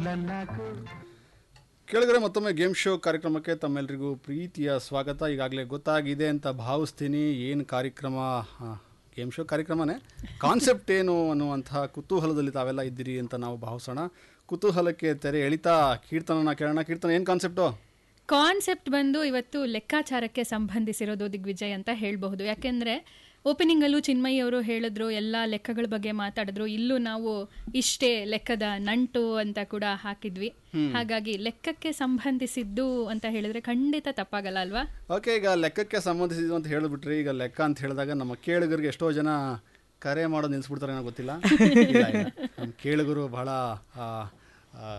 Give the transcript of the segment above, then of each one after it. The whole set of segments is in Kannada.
ಕೆಳಗಡೆ ಮತ್ತೊಮ್ಮೆ ಗೇಮ್ ಶೋ ಕಾರ್ಯಕ್ರಮಕ್ಕೆ ತಮ್ಮೆಲ್ಲರಿಗೂ ಪ್ರೀತಿಯ ಸ್ವಾಗತ ಈಗಾಗಲೇ ಗೊತ್ತಾಗಿದೆ ಅಂತ ಭಾವಿಸ್ತೀನಿ ಏನು ಕಾರ್ಯಕ್ರಮ ಗೇಮ್ ಶೋ ಕಾರ್ಯಕ್ರಮನೇ ಕಾನ್ಸೆಪ್ಟ್ ಏನು ಅನ್ನುವಂತಹ ಕುತೂಹಲದಲ್ಲಿ ತಾವೆಲ್ಲ ಇದ್ದೀರಿ ಅಂತ ನಾವು ಭಾವಿಸೋಣ ಕುತೂಹಲಕ್ಕೆ ತೆರೆ ಎಳಿತಾ ಕೀರ್ತನನ ಕೇಳೋಣ ಕೀರ್ತನ ಏನು ಕಾನ್ಸೆಪ್ಟು ಕಾನ್ಸೆಪ್ಟ್ ಬಂದು ಇವತ್ತು ಲೆಕ್ಕಾಚಾರಕ್ಕೆ ಸಂಬಂಧಿಸಿರೋದು ದಿಗ್ವಿಜಯ್ ಅಂತ ಹೇಳಬಹುದು ಯಾಕೆಂದ್ರೆ ಓಪನಿಂಗ್ ಅಲ್ಲೂ ಚಿನ್ಮಯಿ ಅವರು ಹೇಳಿದ್ರು ಎಲ್ಲ ಲೆಕ್ಕಗಳ ಬಗ್ಗೆ ಮಾತಾಡಿದ್ರು ಇಲ್ಲೂ ನಾವು ಇಷ್ಟೇ ಲೆಕ್ಕದ ನಂಟು ಅಂತ ಕೂಡ ಹಾಕಿದ್ವಿ ಹಾಗಾಗಿ ಲೆಕ್ಕಕ್ಕೆ ಸಂಬಂಧಿಸಿದ್ದು ಅಂತ ಹೇಳಿದ್ರೆ ಖಂಡಿತ ತಪ್ಪಾಗಲ್ಲ ಅಲ್ವಾ ಓಕೆ ಈಗ ಲೆಕ್ಕಕ್ಕೆ ಸಂಬಂಧಿಸಿದ್ದು ಅಂತ ಹೇಳಿಬಿಟ್ರಿ ಈಗ ಲೆಕ್ಕ ಅಂತ ಹೇಳಿದಾಗ ನಮ್ಮ ಕೇಳುಗರಿಗೆ ಎಷ್ಟೋ ಜನ ಕರೆ ಮಾಡೋದು ನಿಲ್ಲಿಸ್ಬಿಡ್ತಾರೆ ಏನೋ ಗೊತ್ತಿಲ್ಲ ಇಲ್ಲ, ಇಲ್ಲ. ನಮ್ಮ ಕೇಳುಗರು ಬಹಳ ಆ, ಆ,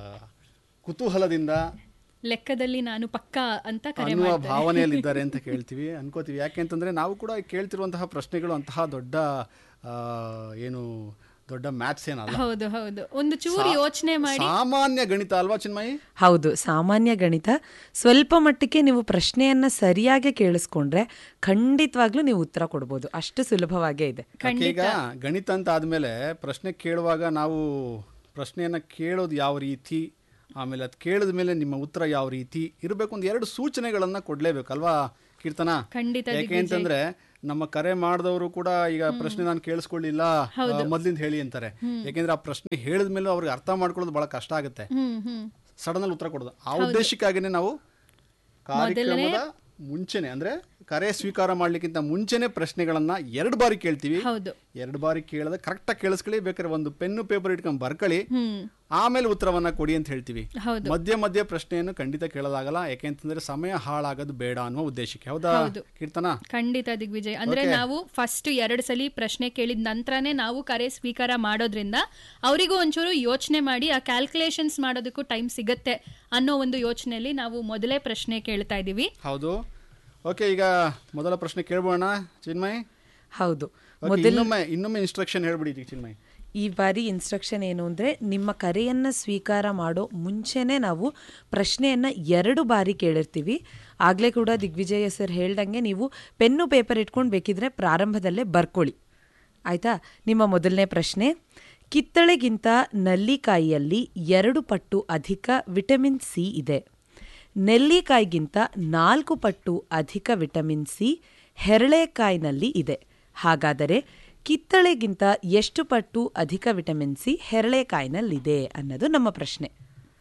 ಕುತೂಹಲದಿಂದ ಲೆಕ್ಕದಲ್ಲಿ ನಾನು ಪಕ್ಕಾ ಅಂತ ಕರೆ ಅನ್ನುವ ಮಾಡ್ತೇನೆ ಭಾವನೆಯಲ್ಲಿದ್ದಾರೆ ಅಂತ ಕೇಳ್ತೀವಿ ಅನ್ಕೋತೀವಿ ಯಾಕೆ ಅಂತಂದ್ರೆ ನಾವು ಕೂಡ ಕೇಳ್ತಿರುವಂತಹ ಪ್ರಶ್ನೆಗಳು ಅಂತಹ ದೊಡ್ಡ ಆ, ಏನು ದೊಡ್ಡ ಮ್ಯಾಥ್ಸ್ ಏನಲ್ಲ ಹೌದು ಹೌದು ಒಂದು ಚೂರು ಯೋಚನೆ ಮಾಡಿ ಸಾಮಾನ್ಯ ಗಣಿತ ಅಲ್ವಾ ಚಿನ್ಮಯಿ ಹೌದು ಸಾಮಾನ್ಯ ಗಣಿತ ಸ್ವಲ್ಪ ಮಟ್ಟಿಗೆ ನೀವು ಪ್ರಶ್ನೆಯನ್ನ ಸರಿಯಾಗಿ ಕೇಳಿಸ್ಕೊಂಡ್ರೆ ಖಂಡಿತವಾಗ್ಲೂ ನೀವು ಉತ್ತರ ಕೊಡ್ಬೋದು ಅಷ್ಟು ಸುಲಭವಾಗೇ ಇದೆ ಯಾಕೆ ಈಗ ಗಣಿತ ಅಂತ ಆದ್ಮೇಲೆ ಪ್ರಶ್ನೆ ಕೇಳುವಾಗ ನಾವು ಪ್ರಶ್ನೆಯನ್ನ ಕೇಳೋದು ಯಾವ ರೀತಿ ಆಮೇಲೆ ಅದು ಕೇಳಿದ ಮೇಲೆ ನಿಮ್ಮ ಉತ್ತರ ಯಾವ ರೀತಿ ಇರಬೇಕು ಒಂದು ಎರಡು ಸೂಚನೆಗಳನ್ನ ಕೊಡ್ಲೇಬೇಕಲ್ವಾ ಕೀರ್ತನ ಖಂಡಿತ ಯಾಕೆ ಅಂತಂದ್ರೆ ನಮ್ಮ ಕರೆ ಮಾಡಿದವರು ಕೂಡ ಈಗ ಪ್ರಶ್ನೆ ನಾನು ಕೇಳಿಸ್ಕೊಳ್ಳಿಲ್ಲ ಮೊದ್ಲಿಂದ ಹೇಳಿ ಅಂತಾರೆ ಯಾಕೆಂದ್ರೆ ಆ ಪ್ರಶ್ನೆ ಹೇಳಿದ ಮೇಲೆ ಅವ್ರಿಗೆ ಅರ್ಥ ಮಾಡ್ಕೊಳ್ಳೋದು ಬಹಳ ಕಷ್ಟ ಆಗುತ್ತೆ ಹ್ಮ್ ಹ್ಮ್ ಸಡನ್ ಅಲ್ಲಿ ಉತ್ತರ ಕೊಡೋದು ಆ ಉದ್ದೇಶಕ್ಕಾಗಿನೇ ನಾವು ಕಾರ್ಯಕ್ರಮದ ಮುಂಚೆನೆ ಅಂದ್ರೆ ಕರೆ ಸ್ವೀಕಾರ ಮಾಡ್ಲಿಕ್ಕಿಂತ ಮುಂಚೆನೆ ಪ್ರಶ್ನೆಗಳನ್ನ ಎರಡು ಬಾರಿ ಕೇಳ್ತೀವಿ ಹೌದು ಎರಡು ಬಾರಿ ಕೇಳದ ಕರೆಕ್ಟಾಗಿ ಕೇಳಿಸ್ಕೊಳ್ಳಿ ಬೇಕಾದ್ರೆ ಒಂದು ಪೆನ್ನು ಪೇಪರ್ ಇಟ್ಕೊಂಡು ಬರ್ಕೊಳ್ಳಿ ಹ್ಮ್ ಆಮೇಲೆ ಉತ್ತರವನ್ನ ಕೊಡಿ ಅಂತ ಹೇಳ್ತೀವಿ ಹೌದು ಮಧ್ಯೆ ಮಧ್ಯೆ ಪ್ರಶ್ನೆಯನ್ನು ಖಂಡಿತ ಕೇಳೋದಾಗಲ್ಲ ಯಾಕೆಂತಂದ್ರೆ ಸಮಯ ಹಾಳಾಗೋದು ಬೇಡ ಅನ್ನುವ ಉದ್ದೇಶಕ್ಕೆ ಹೌದಾ ಹೌದು. ಕೀರ್ತನ ಖಂಡಿತ ದಿಗ್ವಿಜಯ್ ಅಂದ್ರೆ ನಾವು ಫಸ್ಟ್ ಎರಡು ಸಲ ಪ್ರಶ್ನೆ ಕೇಳಿದ ನಂತರನೇ ನಾವು ಕರೆ ಸ್ವೀಕಾರ ಮಾಡೋದ್ರಿಂದ ಅವರಿಗೂ ಒಂಚೂರು ಯೋಚನೆ ಮಾಡಿ ಆ ಕ್ಯಾಲ್ಕುಲೇಷನ್ಸ್ ಮಾಡೋದಕ್ಕೂ ಟೈಮ್ ಸಿಗತ್ತೆ ಅನ್ನೋ ಒಂದು ಯೋಚನೆಯಲ್ಲಿ ನಾವು ಮೊದಲೇ ಪ್ರಶ್ನೆ ಕೇಳ್ತಾ ಇದೀವಿ ಹೌದು ಓಕೆ ಈಗ ಮೊದಲ ಪ್ರಶ್ನೆ ಕೇಳ್ಬೋಣ ಚಿನ್ಮಯ್ ಹೌದು Okay, ಇನ್ನೊಮ್ಮೆ ಇನ್ನೊಮ್ಮೆ ಇನ್ಸ್ಟ್ರಕ್ಷನ್ ಹೇಳ್ಬಿಡಿ ಚಿನ್ಮಯ್ ಈ ಬಾರಿ ಇನ್ಸ್ಟ್ರಕ್ಷನ್ ಏನು ಅಂದರೆ ನಿಮ್ಮ ಕರೆಯನ್ನು ಸ್ವೀಕಾರ ಮಾಡೋ ಮುಂಚೆನೇ ನಾವು ಪ್ರಶ್ನೆಯನ್ನು ಎರಡು ಬಾರಿ ಕೇಳಿರ್ತೀವಿ ಆಗಲೇ ಕೂಡ ದಿಗ್ವಿಜಯ ಸರ್ ಹೇಳ್ದಂಗೆ ನೀವು ಪೆನ್ನು ಪೇಪರ್ ಇಟ್ಕೊಂಡು ಬೇಕಿದ್ರೆ ಪ್ರಾರಂಭದಲ್ಲೇ ಬರ್ಕೊಳ್ಳಿ ಆಯಿತಾ ನಿಮ್ಮ ಮೊದಲನೇ ಪ್ರಶ್ನೆ ಕಿತ್ತಳೆಗಿಂತ ನಲ್ಲಿಕಾಯಿಯಲ್ಲಿ ಎರಡು ಪಟ್ಟು ಅಧಿಕ ವಿಟಮಿನ್ ಸಿ ಇದೆ ನೆಲ್ಲಿಕಾಯಿಗಿಂತ ನಾಲ್ಕು ಪಟ್ಟು ಅಧಿಕ ವಿಟಮಿನ್ ಸಿ ಹೆರಳೆಕಾಯಿನಲ್ಲಿ ಇದೆ ಹಾಗಾದರೆ ಕಿತ್ತಳೆಗಿಂತ ಎಷ್ಟು ಪಟ್ಟು ಅಧಿಕ ವಿಟಮಿನ್ ಸಿ ಹೆರಳೆಕಾಯಿನಲ್ಲಿದೆ ಅನ್ನೋದು ನಮ್ಮ ಪ್ರಶ್ನೆ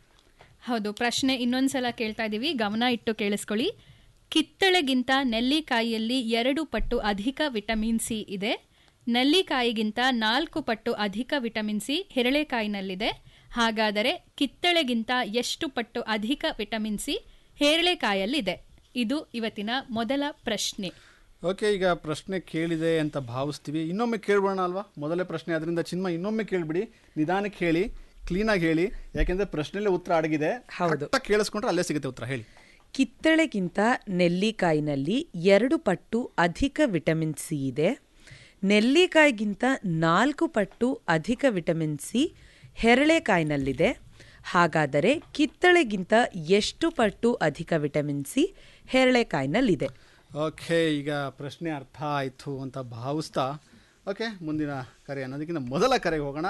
ಹೌದು ಪ್ರಶ್ನೆ ಇನ್ನೊಂದ್ಸಲ ಕೇಳ್ತಾ ಇದೀವಿ ಗಮನ ಇಟ್ಟು ಕೇಳಿಸ್ಕೊಳ್ಳಿ ಕಿತ್ತಳೆಗಿಂತ ನೆಲ್ಲಿಕಾಯಿಯಲ್ಲಿ ಎರಡು ಪಟ್ಟು ಅಧಿಕ ವಿಟಮಿನ್ ಸಿ ಇದೆ ನೆಲ್ಲಿಕಾಯಿಗಿಂತ ನಾಲ್ಕು ಪಟ್ಟು ಅಧಿಕ ವಿಟಮಿನ್ ಸಿ ಹೆರಳೆಕಾಯಿನಲ್ಲಿದೆ ಹಾಗಾದರೆ ಕಿತ್ತಳೆಗಿಂತ ಎಷ್ಟು ಪಟ್ಟು ಅಧಿಕ ವಿಟಮಿನ್ ಸಿ ಹೇರಳೆಕಾಯಲ್ಲಿದೆ ಇದು ಇವತ್ತಿನ ಮೊದಲ ಪ್ರಶ್ನೆ ಓಕೆ ಈಗ ಪ್ರಶ್ನೆ ಕೇಳಿದೆ ಅಂತ ಭಾವಿಸ್ತೀವಿ ಇನ್ನೊಮ್ಮೆ ಕೇಳ್ಬೋಣ ಅಲ್ವಾ ಮೊದಲೇ ಪ್ರಶ್ನೆ ಅದರಿಂದ ಚಿನ್ಮ ಇನ್ನೊಮ್ಮೆ ಕೇಳ್ಬಿಡಿ ನಿಧಾನಕ್ಕೆ ಹೇಳಿ ಕ್ಲೀನಾಗಿ ಹೇಳಿ ಯಾಕೆಂದ್ರೆ ಪ್ರಶ್ನೆಲ್ಲೇ ಉತ್ತರ ಅಡಗಿದೆ ಹೌದು. ಕರೆಕ್ಟಾಗಿ ಕೇಳಿಸ್ಕೊಂಡ್ರೆ ಅಲ್ಲೇ ಸಿಗುತ್ತೆ ಉತ್ತರ ಹೇಳಿ ಕಿತ್ತಳೆಗಿಂತ ನೆಲ್ಲಿಕಾಯಿನಲ್ಲಿ ಎರಡು ಪಟ್ಟು ಅಧಿಕ ವಿಟಮಿನ್ ಸಿ ಇದೆ ನೆಲ್ಲಿಕಾಯಿಗಿಂತ ನಾಲ್ಕು ಪಟ್ಟು ಅಧಿಕ ವಿಟಮಿನ್ ಸಿ ಹೆರಳೆಕಾಯಿನಲ್ಲಿದೆ ಹಾಗಾದರೆ ಕಿತ್ತಳೆಗಿಂತ ಎಷ್ಟು ಪಟ್ಟು ಅಧಿಕ ವಿಟಮಿನ್ ಸಿ ಹೆರಳೆಕಾಯಿನಲ್ಲಿದೆ ಓಕೆ ಈಗ ಪ್ರಶ್ನೆ ಅರ್ಥ ಆಯಿತು ಅಂತ ಭಾವಿಸ್ತಾ ಓಕೆ ಮುಂದಿನ ಕರೆ ಅನ್ನೋದಕ್ಕಿಂತ ಮೊದಲ ಕರೆಗೆ ಹೋಗೋಣ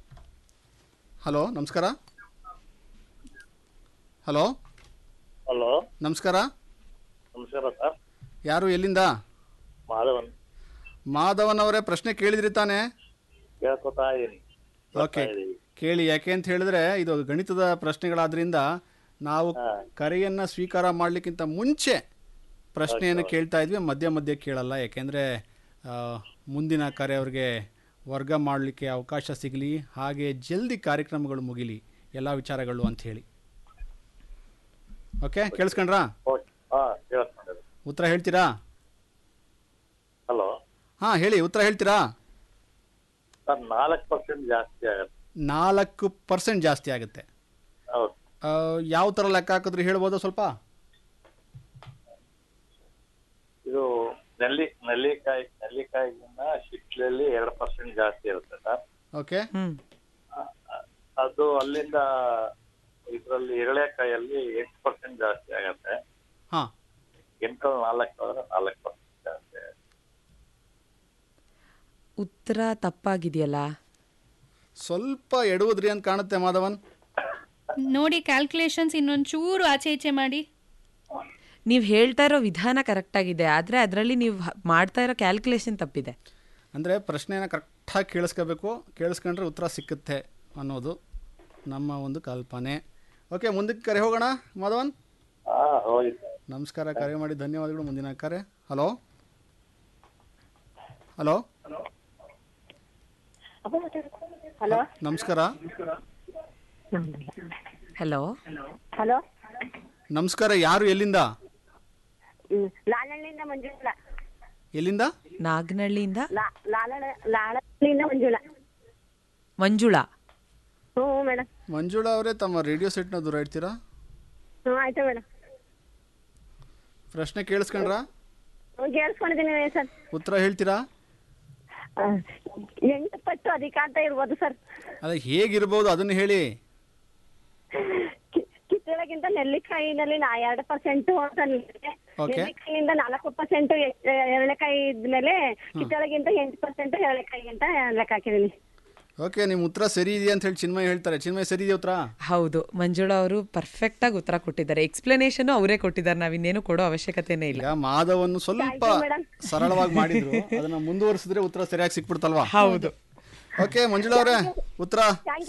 ಹಲೋ ನಮಸ್ಕಾರ ಹಲೋ ಹಲೋ ನಮಸ್ಕಾರ ನಮಸ್ಕಾರ ಸರ್ ಯಾರು ಎಲ್ಲಿಂದ ಮಾಧವನ್ ಮಾಧವನ್ ಅವರೇ ಪ್ರಶ್ನೆ ಕೇಳಿದ್ರಿ ತಾನೇ ಕೇಳ್ಕೊತಾ ಇದೀನಿ ಓಕೆ ಕೇಳಿ ಯಾಕೆ ಅಂತ ಹೇಳಿದ್ರೆ ಇದು ಗಣಿತದ ಪ್ರಶ್ನೆಗಳಾದ್ರಿಂದ ನಾವು ಕರೆಯನ್ನ ಸ್ವೀಕಾರ ಮಾಡ್ಲಿಕ್ಕಿಂತ ಮುಂಚೆ ಪ್ರಶ್ನೆಯನ್ನು ಕೇಳ್ತಾ ಇದ್ವಿ ಮಧ್ಯ ಮಧ್ಯೆ ಕೇಳಲ್ಲ ಯಾಕೆಂದ್ರೆ ಆ, ಮುಂದಿನ ಕರೆ ಅವ್ರಿಗೆ ವರ್ಗ ಮಾಡಲಿಕ್ಕೆ ಅವಕಾಶ ಸಿಗಲಿ ಹಾಗೆ ಜಲ್ದಿ ಕಾರ್ಯಕ್ರಮಗಳು ಮುಗಿಲಿ ಎಲ್ಲ ವಿಚಾರಗಳು ಅಂತ ಹೇಳಿ ಓಕೆ ಕೇಳಿಸ್ಕೊಂಡ್ರಾ ಓಕೆ ಹಾ ಕೇಳ್ಕೊಂಡಿದೆ ಉತ್ತರ ಹೇಳ್ತೀರಾ ಹಲೋ ಹಾಂ ಹೇಳಿ ಉತ್ತರ ಹೇಳ್ತೀರಾ ಸರ್ ನಾಲ್ಕು ಪರ್ಸೆಂಟ್ ಜಾಸ್ತಿ ಆಗತ್ತೆ ನಾಲ್ಕು ಪರ್ಸೆಂಟ್ ಜಾಸ್ತಿ ಆಗುತ್ತೆ ಹೌದು ಆ, ಯಾವ ಥರ ಲೆಕ್ಕ ಹಾಕಿದ್ರೆ ಹೇಳ್ಬೋದಾ ಸ್ವಲ್ಪ ಇದು ನೆಲ್ಲಿ ನೆಲ್ಲಿಕಾಯಿ ನೆಲ್ಲಿಕಾಯಿಗಿನ್ನ ಶಿಟ್ಲಲ್ಲಿ ಎರಡು ಪರ್ಸೆಂಟ್ ಜಾಸ್ತಿ ಇರುತ್ತೆ ಸರ್ ಓಕೆ ಹ್ಮ್ ಅದು ಅಲ್ಲಿಂದ ಇದರಲ್ಲಿ ಎರಳೆಕಾಯಲ್ಲಿ ಎಂಟು ಪರ್ಸೆಂಟ್ ಜಾಸ್ತಿ ಆಗತ್ತೆ ಹಾಂ ಎಂಟರಲ್ಲಿ ನಾಲ್ಕು ಹೋದ್ರೆ ನಾಲ್ಕು ಪರ್ಸೆಂಟ್ ಜಾಸ್ತಿ ಆಗತ್ತೆ ಉತ್ತರ ತಪ್ಪಾಗಿದೆಯಲ್ಲ ಸ್ವಲ್ಪ ಎಡುವುದ್ರಿ ಅಂತ ಕಾಣುತ್ತೆ ಮಾಧವನ್ ನೋಡಿ ಕ್ಯಾಲ್ಕುಲೇಷನ್ಸ್ ಇನ್ನೊಂದು ಚೂರು ಆಚೆ ಈಚೆ ಮಾಡಿ ನೀವು ಹೇಳ್ತಾ ಇರೋ ವಿಧಾನ ಕರೆಕ್ಟ್ ಆಗಿದೆ ಆದ್ರೆ ಅದರಲ್ಲಿ ನೀವು ಹ- ಮಾಡ್ತಾ ಇರೋ ಕ್ಯಾಲ್ಕುಲೇಷನ್ ತಪ್ಪಿದೆ ಅಂದರೆ ಪ್ರಶ್ನೆನ ಕರೆಕ್ಟಾಗಿ ಕೇಳಿಸ್ಕೋಬೇಕು ಕೇಳಿಸ್ಕೊಂಡ್ರೆ ಉತ್ತರ ಸಿಕ್ಕುತ್ತೆ ಅನ್ನೋದು ನಮ್ಮ ಒಂದು ಕಲ್ಪನೆ ಓಕೆ ಮುಂದಕ್ಕೆ ಕರೆ ಹೋಗೋಣ ಮಾಧವನ್ ಹಾ ಹೋಗಿ ಸರ್ ನಮಸ್ಕಾರ ಕರೆ ಮಾಡಿ ಧನ್ಯವಾದಗಳು ಮುಂದಿನ ಕರೆ ಹಲೋ ಹಲೋ ಹಲೋ ನಮಸ್ಕಾರ ಹಲೋ ಹಲೋ ನಮಸ್ಕಾರ ಯಾರು ಎಲ್ಲಿಂದ ಲಾಲಹಳ್ಳಿಯಿಂದ ಮಂಜುಳ ಎಲ್ಲಿಂದ ನಾಗನಹಳ್ಳಿಯಿಂದ ಲಾ- ಲಾಲಹಳ್ಳಿ ಲಾಲಹಳ್ಳಿಯಿಂದ ಮಂಜುಳ ಮಂಜುಳಾ ಹ್ಞೂ ಮೇಡಮ್ ಮಂಜುಳಾ ಅವರೇ ತಮ್ಮ ರೇಡಿಯೋ ಸೆಟ್ನ ದೂರ ಇಡ್ತೀರಾ ಹ್ಞೂ ಆಯ್ತು ಮೇಡಮ್ ಪ್ರಶ್ನೆ ಕೇಳಿಸ್ಕೊಂಡ್ರಾ ಹ್ಞೂ ಕೇಳಿಸ್ಕೊಂಡಿದ್ದೀನಿ ಸರ್ ಉತ್ತರ ಹೇಳ್ತೀರಾ ಆ, ಎಂಟು ಪಟ್ಟು ಅಧಿಕ ಅಂತ ಇರ್ಬೋದು ಸರ್ ಅದೇ ಹೇಗಿರ್ಬೋದು ಅದನ್ನು ಹೇಳಿ ಕಿ- ಕಿತ್ತಳೆಗಿಂತ ನೆಲ್ಲಿಕಾಯಿನಲ್ಲಿ ನಾ ಎರಡು ಪರ್ಸೆಂಟ್ ಅಂತ ನಿಂತಿದೆ Okay. ನೆಲ್ಲಿಕಾಯಿಯಿಂದ ನಾಲ್ಕು ಪರ್ಸೆಂಟ್ ಎರಳೆಕಾಯಿ ಇದ್ಮೇಲೆ ಕಿತ್ತಳೆಗಿಂತ ಎಂಟು ಪರ್ಸೆಂಟ್ ಎರಳೆಕಾಯಿ ಅಂತ ಲೆಕ್ಕ ಹಾಕಿದ್ದೀನಿ ಓಕೆ ನಿಮ್ಮ ಉತ್ತರ ಸರಿ ಇದೆಯಾ ಅಂತ ಹೇಳಿ ಚಿನ್ಮಯ್ ಹೇಳ್ತಾರೆ ಚಿನ್ಮಯ್ ಸರಿ ಇದೆಯಾ ಉತ್ತರ ಹೌದು ಮಂಜುಳಾ ಅವರು ಪರ್ಫೆಕ್ಟ್ ಆಗಿ ಉತ್ತರ ಕೊಟ್ಟಿದ್ದಾರೆ ಎಕ್ಸ್ಪ್ಲನೇಷನ್ ಅವರೇ ಕೊಟ್ಟಿದ್ದಾರೆ ನಾವಿನ್ನೇನು ಕೊಡೋ ಅವಶ್ಯಕತೆನೇ ಇಲ್ಲ ಈಗ ಮಾಧವನ್ನು ಸ್ವಲ್ಪ Thank you, madam. ಸರಳವಾಗಿ ಮಾಡಿದ್ರು ಅದನ್ನ ಮುಂದುವರಿಸಿದ್ರೆ ಉತ್ತರ ಸರಿಯಾಗಿ ಸಿಕ್ಬಿಡ್ತಲ್ವಾ ಹೌದು ಓಕೆ ಮಂಜುಳಾ ಅವರೇ ಉತ್ತರ